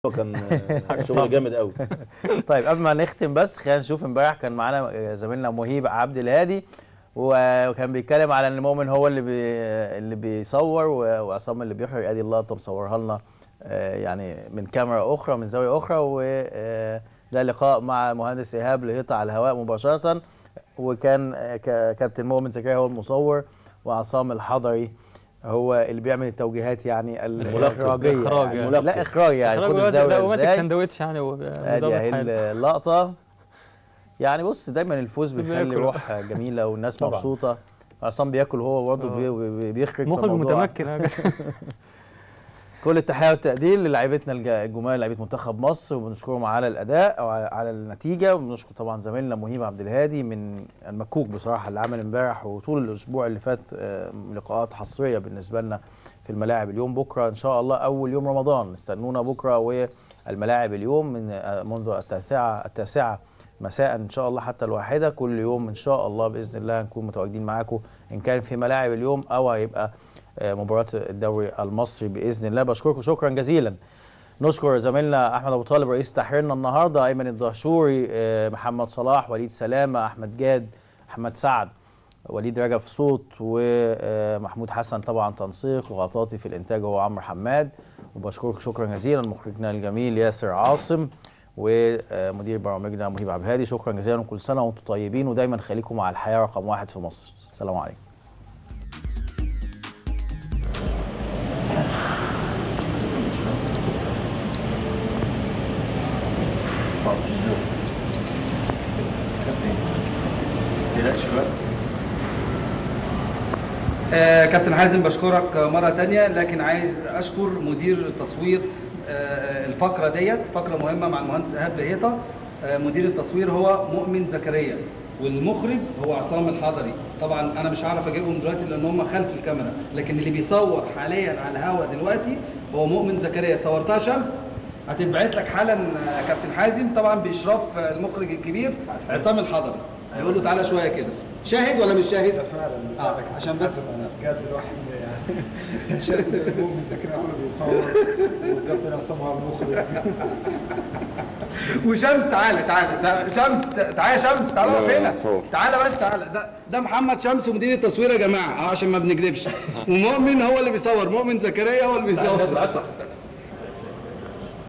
كان شغل جامد قوي طيب قبل ما نختم بس خلينا نشوف امبارح كان معانا زميلنا مهيب عبد الهادي وكان بيتكلم على ان مؤمن هو اللي بي اللي بيصور وعصام اللي بيخرج ادي اللقطه مصورها لنا آه، يعني من كاميرا اخرى من زاويه اخرى وده لقاء مع مهندس ايهاب لهيطه على الهواء مباشره وكان آه، ك- كابتن مؤمن زكريا هو المصور وعصام الحضري هو اللي بيعمل التوجيهات يعني الملقب. الاخراجيه الإخراج يعني. يعني. لا اخراج يعني خلاص خد هو ماسك- لا، الزاويه هو ماسك ازاي سندوتش يعني ادي ومظبط اهي حاله اللقطه يعني بص دايما الفوز بيخلي بياكل. روح جميله والناس طبعا. مبسوطه عصام بياكل هو برضه آه. بي- بي- بيخرج مخرج فالموضوع- متمكن يا جدع. كل التحيه والتقدير للاعيبتنا الج- الجمال لعيبه منتخب مصر وبنشكرهم على الاداء او على- على النتيجه وبنشكر طبعا زميلنا مهيب عبد الهادي من المكوك بصراحه اللي عمل امبارح وطول الاسبوع اللي فات آه، لقاءات حصريه بالنسبه لنا في الملاعب اليوم بكره ان شاء الله اول يوم رمضان استنونا بكره والملاعب اليوم من آه، منذ التاسعه التاسعه مساء ان شاء الله حتى الواحده كل يوم ان شاء الله باذن الله هنكون متواجدين معاكم ان كان في ملاعب اليوم او هيبقى آه، مباراه الدوري المصري باذن الله بشكركم شكرا جزيلا نشكر زميلنا احمد ابو طالب رئيس تحريرنا النهارده ايمن الدهشوري آه، محمد صلاح وليد سلامه احمد جاد احمد سعد وليد رجب صوت ومحمود حسن طبعا تنسيق وغطاطي في الانتاج هو عمرو حماد وبشكرك شكرا جزيلا مخرجنا الجميل ياسر عاصم ومدير برامجنا مهيب عبد الهادي شكرا جزيلا وكل سنه وانتم طيبين ودايما خليكم مع الحياه رقم واحد في مصر السلام عليكم آه، كابتن حازم بشكرك مرة تانية لكن عايز أشكر مدير التصوير آه، الفقرة ديت فقرة مهمة مع المهندس إيهاب لهيطة آه، مدير التصوير هو مؤمن زكريا والمخرج هو عصام الحضري طبعا انا مش هعرف اجيبهم دلوقتي لان هم خلف الكاميرا لكن اللي بيصور حاليا على الهوا دلوقتي هو مؤمن زكريا صورتها شمس هتتبعت لك حالا آه، كابتن حازم طبعا باشراف آه، المخرج الكبير عصام الحضري هيقول له تعالى شويه كده شاهد ولا مش شاهد؟ فعلا اه عشان بس انا بجد الواحد يعني شايف المؤمن زكريا هو اللي بيصور وكابتن عصام هو المخرج وشمس تعالى تعالى ده شمس تعالى يا شمس تعالى اقف هنا تعالى بس تعالى ده ده محمد شمس مدير التصوير يا جماعه اه عشان ما بنكذبش ومؤمن هو اللي بيصور مؤمن زكريا هو اللي بيصور